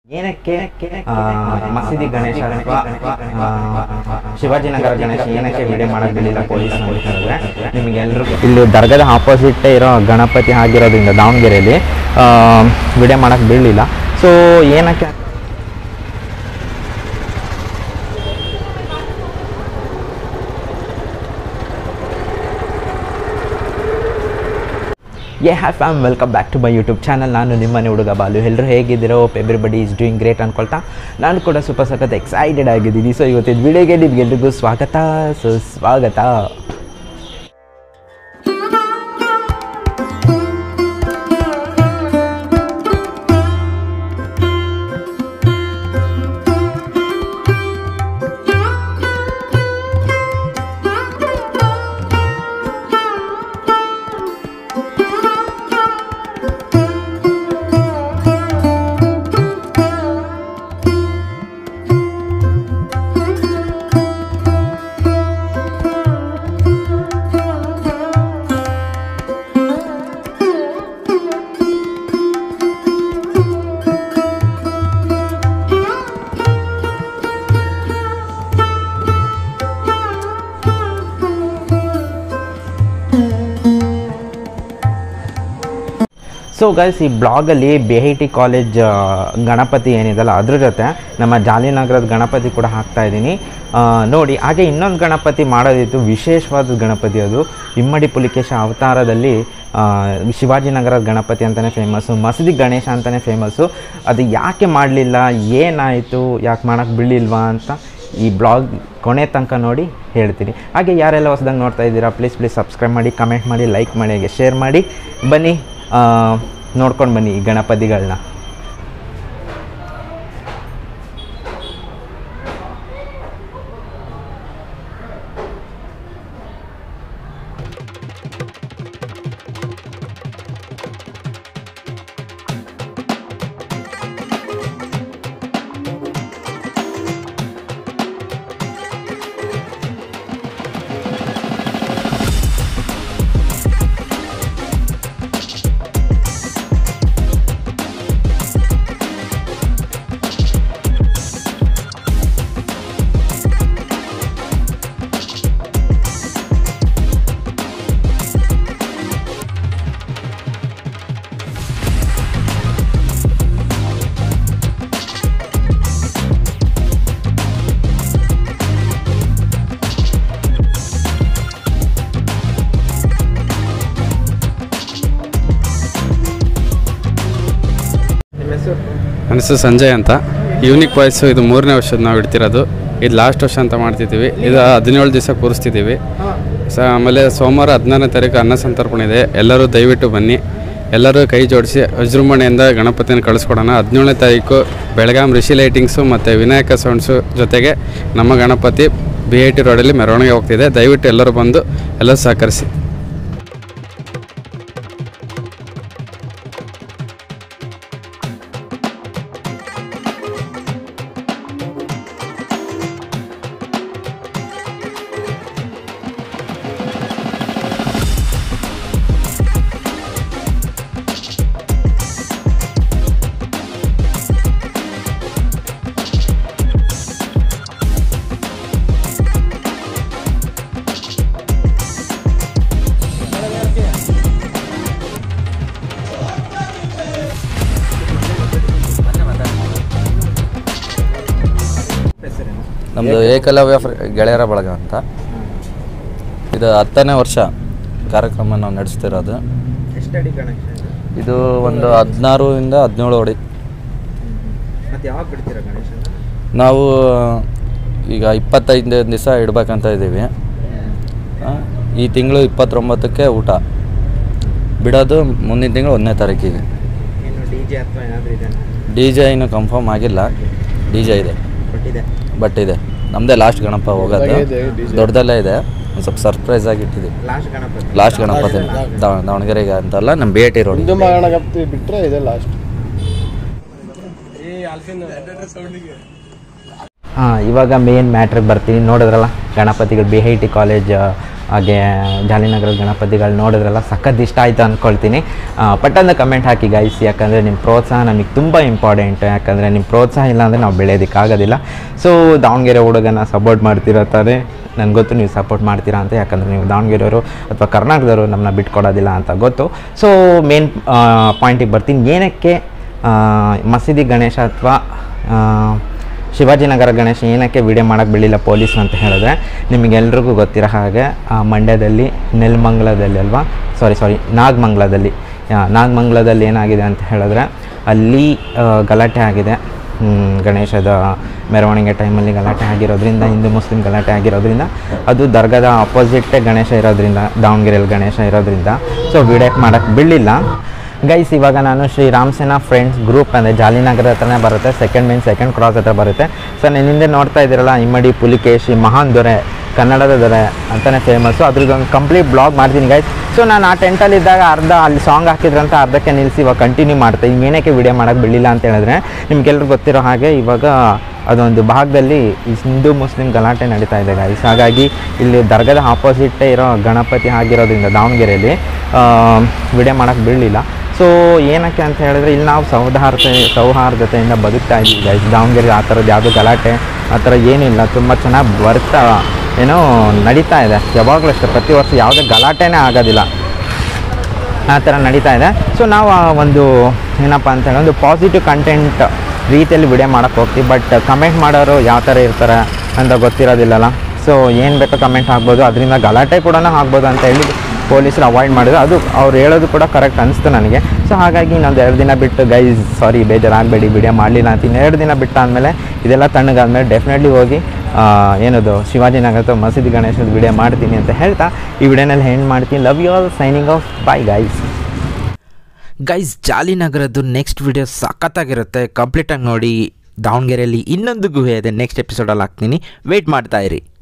ಏನಕ್ಕೆ ಆ, ಮಸೀದಿ ಗಣೇಶ ಅಥವಾ ಆ, ಶಿವಾಜಿನಗರ ಗಣೇಶ ಏನಕ್ಕೆ ವಿಡಿಯೋ ಮಾಡೋದಿಲ್ಲ ಪೊಲೀಸ್ ಅಂತಂದ್ರೆ ನಿಮಗೆ ಎಲ್ರಿಗೂ ಇಲ್ಲಿ ದರ್ಗಾದ ಆಪೋಸಿಟ್ ಇರೋ ಗಣಪತಿ ಆಗಿರೋದ್ರಿಂದ ದಾವಣಗೆರೆಯಲ್ಲಿ ವಿಡಿಯೋ ಮಾಡೋಕ್ಕೆ ಬೀಳಲಿಲ್ಲ ಸೊ ಏನಕ್ಕೆ yay hey fam welcome back to my YouTube channel ನಾನು ನಿಮ್ಮನೆ ಹುಡುಗ ಬಾಲು ಎಲ್ಲರೂ ಹೇಗಿದ್ದೀರೋ ಎವ್ರಿಬಡಿ ಈಸ್ ಡೂಯಿಂಗ್ ಗ್ರೇಟ್ ಅನ್ಕೊಳ್ತಾ ನಾನು ಕೂಡ ಸೂಪರ್ ಸಖತ್ ಎಕ್ಸೈಟೆಡ್ ಆಗಿದ್ದೀನಿ ಸೊ ಇವತ್ತಿನ ವಿಡಿಯೋಗೆ ನಿಮ್ಗೆಲ್ರಿಗೂ ಸ್ವಾಗತ ಸೊ ಸ್ವಾಗತ ಸೊ ಗೈಸ್ ಈ ಬ್ಲಾಗಲ್ಲಿ B I T college Ganapati ಏನಿದೆಲ್ಲ ಅದ್ರ ಜೊತೆ ನಮ್ಮ ಜಾಲಿನಗರದ ಗಣಪತಿ ಕೂಡ ಹಾಕ್ತಾ ಇದ್ದೀನಿ ಆ, ನೋಡಿ ಹಾಗೆ ಇನ್ನೊಂದು ಗಣಪತಿ ಮಾಡೋದಿತ್ತು ವಿಶೇಷವಾದ ಗಣಪತಿ ಅದು ಇಮ್ಮಡಿ ಪುಲಿಕೇಶ ಅವತಾರದಲ್ಲಿ ಆ, ಶಿವಾಜಿನಗರದ ಗಣಪತಿ ಅಂತಲೇ ಫೇಮಸ್ಸು ಮಸೀದಿ ಗಣೇಶ ಅಂತಲೇ ಫೇಮಸ್ಸು ಅದು ಯಾಕೆ ಮಾಡಲಿಲ್ಲ ಏನಾಯಿತು ಯಾಕೆ ಮಾಡೋಕ್ಕೆ ಬಿಡಲಿಲ್ವಾ ಅಂತ ಈ ಬ್ಲಾಗ್ ಕೊನೆ ತನಕ ನೋಡಿ ಹೇಳ್ತೀನಿ ಹಾಗೆ ಯಾರೆಲ್ಲ ಹೊಸದಾಗಿ ನೋಡ್ತಾ ಇದ್ದೀರಾ ಪ್ಲೀಸ್ ಪ್ಲೀಸ್ ಸಬ್ಸ್ಕ್ರೈಬ್ ಮಾಡಿ ಕಮೆಂಟ್ ಮಾಡಿ ಲೈಕ್ ಮಾಡಿ ಹಾಗೆ ಶೇರ್ ಮಾಡಿ ಬನ್ನಿ ನೋಡ್ಕೊಂಡು ಬನ್ನಿ ಈ ಗಣಪತಿಗಳನ್ನ ನಿಮ್ಮ ಹೆಸರು ನನ್ನ ಹೆಸರು ಸಂಜಯ್ ಅಂತ ಯೂನಿಕ್ ವಾಯ್ಸು ಇದು ಮೂರನೇ ವರ್ಷದ ನಾವು ಇಡ್ತಿರೋದು ಇದು ಲಾಸ್ಟ್ ವರ್ಷ ಅಂತ ಮಾಡ್ತಿದ್ದೀವಿ ಇದು ಹದಿನೇಳು ದಿವಸ ಕೂರಿಸ್ತಿದ್ದೀವಿ ಸ ಆಮೇಲೆ ಸೋಮವಾರ ಹದಿನಾರನೇ ತಾರೀಕು ಅನ್ನ ಸಂತರ್ಪಣೆ ಇದೆ ಎಲ್ಲರೂ ದಯವಿಟ್ಟು ಬನ್ನಿ ಎಲ್ಲರೂ ಕೈ ಜೋಡಿಸಿ ವಿಜೃಂಭಣೆಯಿಂದ ಗಣಪತಿನ ಕಳಿಸ್ಕೊಡೋಣ ಹದಿನೇಳನೇ ತಾರೀಕು ಬೆಳಗಾಂ ರಿಷಿ ಲೈಟಿಂಗ್ಸು ಮತ್ತು ವಿನಾಯಕ ಸೌಂಡ್ಸು ಜೊತೆಗೆ ನಮ್ಮ ಗಣಪತಿ ಬಿ ಐ ಟಿ ರೋಡಲ್ಲಿ ಮೆರವಣಿಗೆ ಹೋಗ್ತಿದೆ ದಯವಿಟ್ಟು ಎಲ್ಲರೂ ಬಂದು ಎಲ್ಲರೂ ಸಹಕರಿಸಿ ಹೆಸರೇನು ನಮ್ಮದು ಏಕಲವ್ಯ ಫ್ರ- ಗೆಳೆಯರ ಬಳಗ ಅಂತ ಇದು ಹತ್ತನೇ ವರ್ಷ ಕಾರ್ಯಕ್ರಮ ನಾವು ನಡೆಸ್ತಿರೋದು ಎಷ್ಟಡಿ ಗಣೇಶ ಇದು? ಇದು ಒಂದು ಹದಿನಾರರಿಂದ ಹದಿನೇಳು ಅಡಿ ಮತ್ತೆ ಯಾವಾಗ ಬಿಡ್ತೀರಾ ಗಣೇಶನ ನಾವು ಈಗ ಇಪ್ಪತ್ತೈದು ದಿವಸ ಇಡ್ಬೇಕಂತ ಇದ್ದೀವಿ ಆ, ಈ ತಿಂಗಳು ಇಪ್ಪತ್ತೊಂಬತ್ತಕ್ಕೆ ಊಟ ಬಿಡೋದು ಮುಂದಿನ ತಿಂಗಳು ಒಂದನೇ ತಾರೀಕಿಗೆ ಏನು ಡಿ ಜೆ ಅಥವಾ ಏನಾದರೂ ಇದೆ ಡಿ ಜೆ ಇನ್ನೂ ಕನ್ಫರ್ಮ್ ಆಗಿಲ್ಲ ಡಿ ಜೆ ಇದೆ ಕೊಟ್ಟಿದೆ ಬಟ್ ಇದೆ ನಮ್ಮದೇ ಲಾಸ್ಟ್ ಗಣಪ ಹೋಗೋದು ದೊಡ್ಡದಲ್ಲೇ ಇದೆ ಒಂದು ಸ್ವಲ್ಪ ಸರ್ಪ್ರೈಸ್ ಆಗಿ ಇಟ್ಟಿದ್ದೀವಿ ಲಾಸ್ಟ್ ಗಣಪತಿ ಲಾಸ್ಟ್ ಗಣಪತಿ ದಾವ- ದಾವಣಗೆರೆಗೆ ಅಂತಲ್ಲ ನಮ್ಮ B I T road Ganapati ಬಿಟ್ರೆ ಇದೆ ಲಾಸ್ಟ್ ಹಾಂ ಇವಾಗ ಮೇನ್ ಮ್ಯಾಟ್ರಿಗೆ ಬರ್ತೀನಿ ನೋಡಿದ್ರಲ್ಲ ಗಣಪತಿಗಳು ಬಿ ಐ ಟಿ ಕಾಲೇಜ್ ಹಾಗೆ ಜಾಲಿನಗರದ ಗಣಪತಿಗಳು ನೋಡಿದ್ರೆಲ್ಲ ಸಖತ್ ಇಷ್ಟ ಆಯಿತು ಅಂದ್ಕೊಳ್ತೀನಿ ಪಟ್ಟಂದ ಕಮೆಂಟ್ ಹಾಕಿ ಗೈಸ್ ಯಾಕಂದರೆ ನಿಮ್ಮ ಪ್ರೋತ್ಸಾಹ ನಮಗೆ ತುಂಬ ಇಂಪಾರ್ಟೆಂಟ್ ಯಾಕಂದರೆ ನಿಮ್ಮ ಪ್ರೋತ್ಸಾಹ ಇಲ್ಲ ಅಂದರೆ ನಾವು ಬೆಳೆಯೋದಕ್ಕಾಗೋದಿಲ್ಲ ಸೊ ದಾವಣಗೆರೆ ಹುಡುಗನ ಸಪೋರ್ಟ್ ಮಾಡ್ತಿರತ್ತಾರೆ ನನಗೆ ಗೊತ್ತು ನೀವು ಸಪೋರ್ಟ್ ಮಾಡ್ತೀರಾ ಅಂತ ಯಾಕಂದರೆ ನೀವು ದಾವಣಗೆರೆಯವರು ಅಥವಾ ಕರ್ನಾಟಕದವರು ನಮ್ಮನ್ನ ಬಿಟ್ಕೊಡೋದಿಲ್ಲ ಅಂತ ಗೊತ್ತು ಸೊ ಮೇನ್ ಪಾಯಿಂಟಿಗೆ ಬರ್ತೀನಿ ಏನಕ್ಕೆ ಆ, ಮಸೀದಿ ಗಣೇಶ ಅಥವಾ ಶಿವಾಜಿನಗರ ಗಣೇಶ ಏನಕ್ಕೆ ವಿಡಿಯೋ ಮಾಡೋಕ್ಕೆ ಬಿಡಲಿಲ್ಲ ಪೊಲೀಸ್ ಅಂತ ಹೇಳಿದ್ರೆ ನಿಮಗೆಲ್ರಿಗೂ ಗೊತ್ತಿರೋ ಹಾಗೆ ಆ ಮಂಡ್ಯದಲ್ಲಿ ನೆಲಮಂಗ್ಲದಲ್ಲಿ ಅಲ್ವಾ ಸಾರಿ ಸಾರಿ ನಾಗಮಂಗ್ಲದಲ್ಲಿ ಆ, ನಾಗಮಂಗ್ಲದಲ್ಲಿ ಏನಾಗಿದೆ ಅಂತ ಹೇಳಿದ್ರೆ ಅಲ್ಲಿ ಆ, ಗಲಾಟೆ ಆಗಿದೆ ಹ್ಮ್, ಗಣೇಶದ ಮೆರವಣಿಗೆ ಟೈಮಲ್ಲಿ ಗಲಾಟೆ ಆಗಿರೋದ್ರಿಂದ ಹಿಂದೂ ಮುಸ್ಲಿಂ ಗಲಾಟೆ ಆಗಿರೋದ್ರಿಂದ ಅದು ದರ್ಗಾದ ಅಪೋಸಿಟ್ಟೇ ಗಣೇಶ ಇರೋದ್ರಿಂದ ದಾವಣಗೆರೆಯಲ್ಲಿ ಗಣೇಶ ಇರೋದ್ರಿಂದ ಸೊ ವಿಡಿಯೋಕ್ಕೆ ಮಾಡೋಕ್ಕೆ ಬಿಡಲಿಲ್ಲ ಗೈಸ್ ಇವಾಗ ನಾನು ಶ್ರೀ ರಾಮಸೇನಾ ಫ್ರೆಂಡ್ಸ್ ಗ್ರೂಪ್ ಅಂದರೆ ಜಾಲಿನಗರ ಹತ್ರನೇ ಬರುತ್ತೆ ಸೆಕೆಂಡ್ ಮೇನ್ ಸೆಕೆಂಡ್ ಕ್ರಾಸ್ ಹತ್ರ ಬರುತ್ತೆ ಸೊ ನಾನು ಹಿಂದೆ ನೋಡ್ತಾ ಇದ್ದೀರಲ್ಲ ಇಮ್ಮಡಿ ಪುಲಿಕೇಶಿ ಮಹಾನ್ ದೊರೆ ಕನ್ನಡದ ದೊರೆ ಅಂತಲೇ ಫೇಮಸ್ಸು ಅದ್ರದ್ದೊಂದು ಕಂಪ್ಲೀಟ್ ಬ್ಲಾಗ್ ಮಾಡ್ತೀನಿ ಗೈಸ್ ಸೊ ನಾನು ಆ ಟೆಂಟಲ್ಲಿ ಇದ್ದಾಗ ಅರ್ಧ ಅಲ್ಲಿ ಸಾಂಗ್ ಹಾಕಿದ್ರಂತ ಅರ್ಧಕ್ಕೆ ನಿಲ್ಲಿಸಿ ಇವಾಗ ಕಂಟಿನ್ಯೂ ಮಾಡ್ತಾ ಈಗ ಏನಕ್ಕೆ ವಿಡಿಯೋ ಮಾಡೋಕ್ಕೆ ಬಿಡಲಿಲ್ಲ ಅಂತ ಹೇಳಿದ್ರೆ ನಿಮ್ಗೆಲ್ರಿಗೂ ಗೊತ್ತಿರೋ ಹಾಗೆ ಇವಾಗ ಅದೊಂದು ಭಾಗದಲ್ಲಿ ಈ ಹಿಂದೂ ಮುಸ್ಲಿಂ ಗಲಾಟೆ ನಡೀತಾ ಇದೆ ಗೈಸ್ ಹಾಗಾಗಿ ಇಲ್ಲಿ ದರ್ಗದ ಆಪೋಸಿಟ್ಟೇ ಇರೋ ಗಣಪತಿ ಆಗಿರೋದ್ರಿಂದ ದಾವಣಗೆರೆಯಲ್ಲಿ ವಿಡಿಯೋ ಮಾಡೋಕ್ಕೆ ಬಿಡಲಿಲ್ಲ ಸೊ ಏನಕ್ಕೆ ಅಂತ ಹೇಳಿದ್ರೆ ಇಲ್ಲಿ ನಾವು ಸೌಹಾರ್ದತೆ ಸೌಹಾರ್ದತೆಯಿಂದ ಬದುಕ್ತಾ ಇದ್ದೀವಿ ಗೈಸ್ ದಾವಣಗೆರೆ ಆ ಥರದ್ದು ಯಾವುದೂ ಗಲಾಟೆ ಆ ಥರ ಏನಿಲ್ಲ ತುಂಬ ಚೆನ್ನಾಗಿ ಬರ್ತಾ ಏನೋ ನಡೀತಾ ಇದೆ ಯಾವಾಗಲೂ ಅಷ್ಟೇ ಪ್ರತಿ ವರ್ಷ ಯಾವುದೇ ಗಲಾಟೆನೇ ಆಗೋದಿಲ್ಲ ಆ ಥರ ನಡೀತಾ ಇದೆ ಸೊ ನಾವು ಆ ಒಂದು ಏನಪ್ಪ ಅಂತ ಹೇಳಿ ಒಂದು ಪಾಸಿಟಿವ್ ಕಂಟೆಂಟ್ ರೀತಿಯಲ್ಲಿ ವಿಡಿಯೋ ಮಾಡೋಕ್ಕೆ ಹೋಗ್ತೀವಿ ಬಟ್ ಕಮೆಂಟ್ ಮಾಡೋರು ಯಾವ ಥರ ಇರ್ತಾರೆ ಅಂತ ಗೊತ್ತಿರೋದಿಲ್ಲಲ್ಲ ಸೊ ಏನು ಬೇಕೋ ಕಮೆಂಟ್ ಆಗ್ಬೋದು ಅದರಿಂದ ಗಲಾಟೆ ಕೂಡ ಆಗ್ಬೋದು ಅಂತ ಹೇಳಿ ಪೊಲೀಸರು ಅವಾಯ್ಡ್ ಮಾಡಿದ್ರು ಅದು ಅವ್ರು ಹೇಳೋದು ಕೂಡ ಕರೆಕ್ಟ್ ಅನಿಸ್ತು ನನಗೆ ಸೊ ಹಾಗಾಗಿ ಇನ್ನೊಂದು ಎರಡು ದಿನ ಬಿಟ್ಟು ಗೈಸ್ ಸಾರಿ ಬೇಜಾರಾಗಬೇಡಿ ವಿಡಿಯೋ ಮಾಡಲಿಲ್ಲ ಅಂತ ಇನ್ನೆರಡು ದಿನ ಬಿಟ್ಟಾದಮೇಲೆ ಇದೆಲ್ಲ ತಣ್ಣಗಾದ್ಮೇಲೆ ಡೆಫಿನೆಟ್ಲಿ ಹೋಗಿ ಆ, ಏನದು ಶಿವಾಜಿನಗರ ಅಥವಾ ಮಸೀದಿ ಗಣೇಶದ ವಿಡಿಯೋ ಮಾಡ್ತೀನಿ ಅಂತ ಹೇಳ್ತಾ ಈ ವಿಡಿಯೋನಲ್ಲಿ ಹೆಂಡ್ ಮಾಡ್ತೀನಿ love you all signing off bye guys guys ಜಾಲಿನಗರದ್ದು ನೆಕ್ಸ್ಟ್ ವಿಡಿಯೋ ಸಖತ್ತಾಗಿರುತ್ತೆ ಕಂಪ್ಲೀಟಾಗಿ ನೋಡಿ ದಾವಣಗೆರೆಯಲ್ಲಿ ಇನ್ನೊಂದು ಗುಹೆ ಇದೆ ನೆಕ್ಸ್ಟ್ ಎಪಿಸೋಡಲ್ಲಿ ಹಾಕ್ತೀನಿ ವೆಯ್ಟ್ ಮಾಡ್ತಾ ಇರಿ